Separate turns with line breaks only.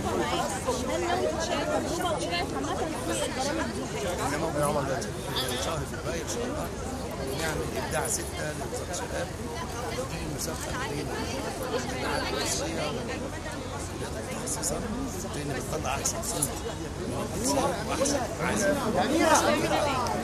تجربه معاك هل ناوي تشارك تجربه وشارك عامه في البرامج دي؟
زي ما قلنا يا عمر دلوقتي شهر فبراير ان شاء الله نعمل ابداع سته لوزاره الشباب دي مسابقه بين الجامعات المصريه المتخصصه بين بتطلع احسن صوت واحسن عزف